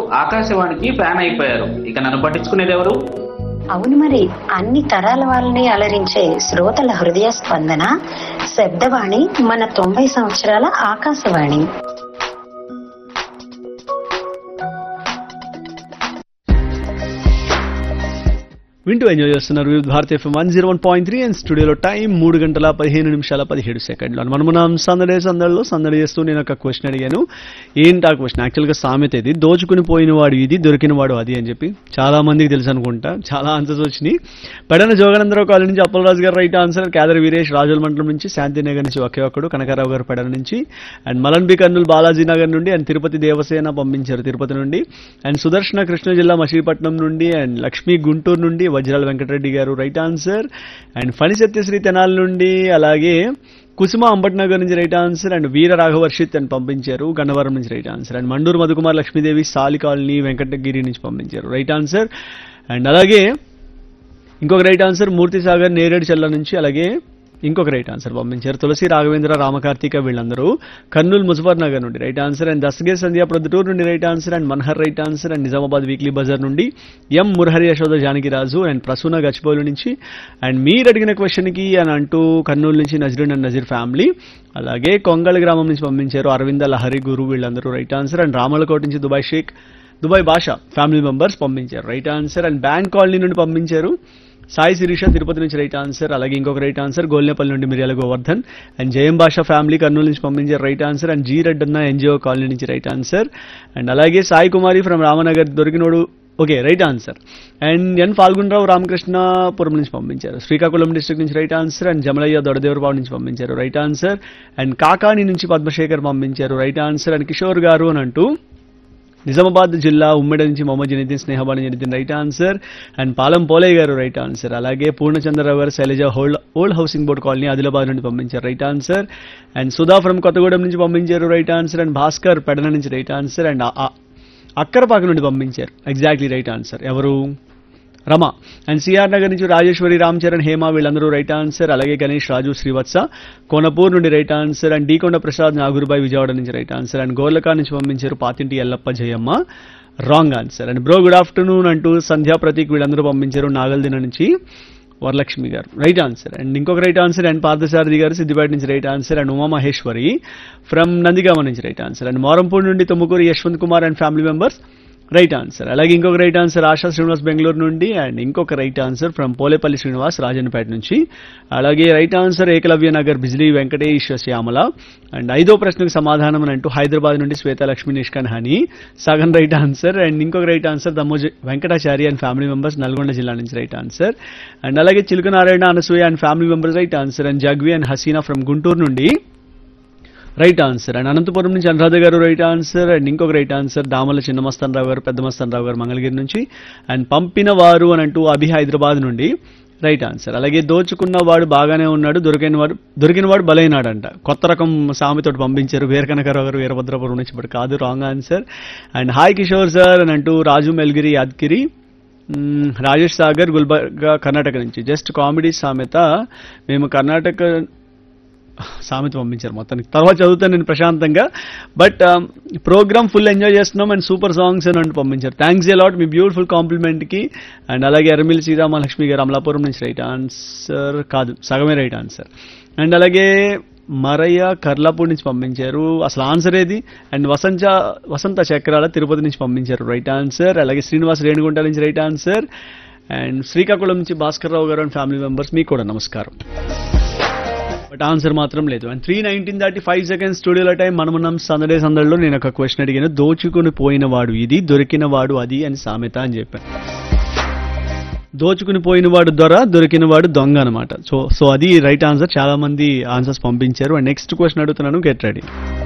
ఆకాశవాణికి ఫ్యాన్ అయిపోయారు ఇక నన్ను పట్టించుకునేది ఎవరు అవును మరి అన్ని తరాల వాళ్ళని అలరించే శ్రోతల హృదయ స్పందన శబ్దవాణి మన తొంభై సంవత్సరాల ఆకాశవాణి వింటూ ఎంజాయ్ చేస్తున్నారు Vividh Bharat FM one zero one point three and స్టూడియోలో టైం మూడు గంటల పదిహేను నిమిషాల పదిహేడు సెకండ్లు అని మనం సందడే సందడిలో సందడి చేస్తూ నేను ఒక క్వశ్చన్ అడిగాను ఏంటి ఆ క్వశ్చన్ యాక్చువల్గా సామెత ఇది దోచుకుని పోయిన వాడు ఇది దొరికిన వాడు అది అని చెప్పి చాలా మందికి తెలుసు అనుకుంటా చాలా ఆన్సర్స్ వచ్చినాయి పెడన జోగనందరావు కాలేజ్ నుంచి అప్పలరాజు గారు రైట్ ఆన్సర్ కేదర్ వీరేష్ రాజుల మండలం నుంచి శాంతినగర్ నుంచి ఒకే ఒక్కడు కనకారావు గారు పెడన నుంచి అండ్ మలన్ బి కర్నూలు బాలాజీ నగర్ నుండి అండ్ తిరుపతి దేవసేన పంపించారు తిరుపతి నుండి అండ్ సుదర్శన కృష్ణ జిల్లా మచిలీపట్నం నుండి అండ్ లక్ష్మీ గుంటూరు నుండి వజ్రాల వెంకటరెడ్డి గారు right answer and Phani Satyasri Tenali నుండి అలాగే కుసుమ అంబట్నగర్ నుంచి right answer and Veera Raghavarshith అని పంపించారు గన్నవరం నుంచి right answer and Manduru Madhukumar Lakshmidevi Sali colony Venkatagiri నుంచి పంపించారు రైట్ ఆన్సర్ అండ్ అలాగే ఇంకొక రైట్ ఆన్సర్ మూర్తి సాగర్ నేరేడు చెల్ల నుంచి అలాగే ఇంకొక రైట్ ఆన్సర్ పంపించారు తులసి రాఘవేంద్ర రామకార్తిక వీళ్ళందరూ కర్నూలు ముజఫర్ నగర్ నుండి right answer and Dasge Sandhya Proddatur నుండి right answer and Manhar right answer and Nizamabad weekly Bazaar నుండి ఎం మురహరి యశోద జానకిరాజు అండ్ ప్రసూన గచ్చిబౌలి నుంచి అండ్ మీరు అడిగిన క్వశ్చన్కి అని అంటూ కర్నూలు నుంచి నజరున్ అండ్ నజీర్ ఫ్యామిలీ అలాగే కొంగళ గ్రామం నుంచి పంపించారు అరవింద లహరి గురు వీళ్ళందరూ రైట్ ఆన్సర్ అండ్ రామలకోట నుంచి Dubai Shaik Dubai Basha family members పంపించారు right answer and bank colony నుండి పంపించారు సాయి శిరీష తిరుపతి నుంచి రైట్ ఆన్సర్ అలాగే ఇంకొక రైట్ ఆన్సర్ గోల్నేపల్లి నుండి మిర్యాల గోవర్ధన్ అండ్ జయం భాష ఫ్యామిలీ కర్నూలు నుంచి పంపించారు right answer and G Reddanna NGO colony నుంచి రైట్ ఆన్సర్ అండ్ అలాగే సాయి కుమారి ఫ్రమ్ రామనగర్ దొరికినోడు okay right answer and N Phalgundrao Ramakrishnapuram నుంచి పంపించారు శ్రీకాకుళం డిస్ట్రిక్ట్ నుంచి రైట్ ఆన్సర్ అండ్ జమలయ్య దొడదేవరబాబు నుంచి పంపించారు రైట్ ఆన్సర్ అండ్ కాకాని నుంచి పద్మశేఖర్ పంపించారు రైట్ ఆన్సర్ అండ్ కిషోర్ గారు అని అంటూ నిజామాబాద్ జిల్లా ఉమ్మడి నుంచి Mohammed Janeeddin Snehabani Janeeddin right answer and Palam Polayya గారు రైట్ ఆన్సర్ అలాగే పూర్ణచంద్రరావు గారు Shailaja hold old housing board colony Adilabad నుండి పంపించారు right answer and Sudha from Kothagudem నుంచి పంపించారు right answer and Bhaskar Pedana నుంచి రైట్ ఆన్సర్ అండ్ అక్కరపాక నుండి పంపించారు ఎగ్జాక్ట్లీ రైట్ ఆన్సర్ ఎవరు రమ అండ్ సిఆర్ నగర్ నుంచి రాజేశ్వరి రామ్ చరణ్ హేమ వీళ్ళందరూ రైట్ ఆన్సర్ అలాగే గణేష్ రాజు శ్రీవత్స కోనపూర్ నుండి right answer and Dikonda Prasad Nagurubai Vijayawada నుంచి రైట్ ఆన్సర్ అండ్ గోర్లకా నుంచి పంపించారు Pathinti Yellappa Jayamma wrong answer and bro good afternoon అంటూ సంధ్యా ప్రతీక్ వీళ్ళందరూ పంపించారు నాగల్దిన నుంచి వరలక్ష్మి గారు రైట్ ఆన్సర్ అండ్ ఇంకొక రైట్ ఆన్సర్ అండ్ పార్థసారథి గారు సిద్దిపేట నుంచి right answer and Uma Maheshwari from Nandigama నుంచి రైట్ ఆన్సర్ అండ్ మోరంపూర్ నుండి Tummakuru Yashwant Kumar and family members right answer అలాగే ఇంకొక రైట్ ఆన్సర్ ఆశా శ్రీనివాస్ బెంగళూరు నుండి అండ్ ఇంకొక right answer from Polepalli Srinivas Rajannapet నుంచి అలాగే right answer Ekalavya Nagar Bijli Venkatesh Shyamala and ఐదో ప్రశ్నకు సమాధానం అని అంటూ హైదరాబాద్ నుండి శ్వేత లక్ష్మి నిష్కన్ హని సగం రైట్ ఆన్సర్ అండ్ ఇంకొక right answer Dammoja Venkatachari and family members Nalgonda జిల్లా నుంచి రైట్ ఆన్సర్ అండ్ అలాగే Chiluka Narayana Anasuya and family members right answer and జగ్వి అండ్ హసీనా ఫ్రమ్ గుంటూరు నుండి రైట్ ఆన్సర్ అండ్ అనంతపురం నుంచి అనురాధ గారు రైట్ ఆన్సర్ అండ్ ఇంకొక రైట్ ఆన్సర్ దామల చిన్న మస్తాన్ రావు గారు పెద్ద మస్తాన్ రావు గారు మంగళగిరి నుంచి అండ్ పంపిన వారు అని అంటూ అభి హైదరాబాద్ నుండి రైట్ ఆన్సర్ అలాగే దోచుకున్న వాడు బాగానే ఉన్నాడు దొరికిన వాడు దొరికిన వాడు బలైనాడంట కొత్త రకం సామెతోటి పంపించారు వీరకనకరావు గారు వీరభద్రపురం నుంచి ఇప్పుడు కాదు wrong answer and hi Kishore sir అని అంటూ రాజు మెల్గిరి యాద్గిరి మ్మ్, రాజేష్ సాగర్ గుల్బర్గా కర్ణాటక నుంచి జస్ట్ కామెడీ సామెత మేము కర్ణాటక సామెత పంపించారు మొత్తానికి తర్వాత చదువుతాను నేను ప్రశాంతంగా బట్ ప్రోగ్రామ్ ఫుల్ ఎంజాయ్ చేస్తున్నాం అండ్ సూపర్ సాంగ్స్ అని అంటూ పంపించారు థ్యాంక్స్ ఏ లాట్ మీ బ్యూటిఫుల్ కాంప్లిమెంట్ కి అండ్ అలాగే ఎర్రమిల్ శ్రీరామలక్ష్మి గారు అమలాపురం నుంచి రైట్ ఆన్సర్ కాదు సగమే రైట్ ఆన్సర్ అండ్ అలాగే మరయ్య కర్లాపూర్ నుంచి పంపించారు అసలు ఆన్సర్ ఏది అండ్ వసంత వసంత చక్రాల తిరుపతి నుంచి పంపించారు రైట్ ఆన్సర్ అలాగే శ్రీనివాస్ రేణుగుంట నుంచి రైట్ ఆన్సర్ అండ్ శ్రీకాకుళం నుంచి భాస్కర్ రావు గారు అండ్ ఫ్యామిలీ మెంబర్స్ మీకు కూడా నమస్కారం బట్ ఆన్సర్ మాత్రం లేదు అండ్ త్రీ నైన్టీన్ దాటి ఫైవ్ సెకండ్స్ స్టూడియోలో టైం మనమున్నాం సందడే సందడిలో నేను ఒక క్వశ్చన్ అడిగాను దోచుకుని పోయిన వాడు ఇది దొరికిన వాడు అది అని సామెత అని చెప్పాను దోచుకుని పోయిన వాడు దొర దొరికిన వాడు దొంగ అనమాట సో సో అది రైట్ ఆన్సర్ చాలా మంది ఆన్సర్స్ పంపించారు అండ్ నెక్స్ట్ క్వశ్చన్ అడుగుతున్నాను గెట్ రెడీ